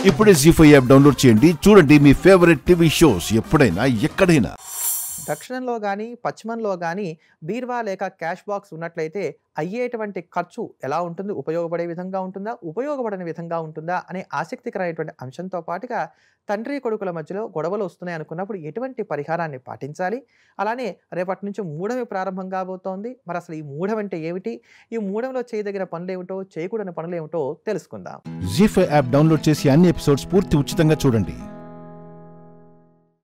ఇప్పుడే G five app download చేయండి చూడండి మీ ఫేవరెట్ టీవీ షోస్ ఎప్పుడైనా ఎక్కడైనా దక్షిణంలో కానీ పశ్చిమంలో కానీ బీర్వా లేక క్యాష్ బాక్స్ ఉన్నట్లయితే అయ్యేటువంటి ఖర్చు ఎలా ఉంటుంది ఉపయోగపడే విధంగా ఉంటుందా ఉపయోగపడని విధంగా ఉంటుందా అనే ఆసక్తికరమైనటువంటి అంశంతో పాటుగా తండ్రి కొడుకుల మధ్యలో గొడవలు వస్తున్నాయి అనుకున్నప్పుడు ఎటువంటి పరిహారాన్ని పాటించాలి అలానే రేపటి నుంచి మూఢమి ప్రారంభం కాబోతోంది మరి అసలు ఈ మూఢం అంటే ఏమిటి ఈ మూఢంలో చేయదగిన పనులు ఏమిటో చేయకూడని పనులు ఏమిటో తెలుసుకుందాం జీ ఫైవ్ యాప్ డౌన్లోడ్ చేసి అన్ని ఎపిసోడ్స్ పూర్తి ఉచితంగా చూడండి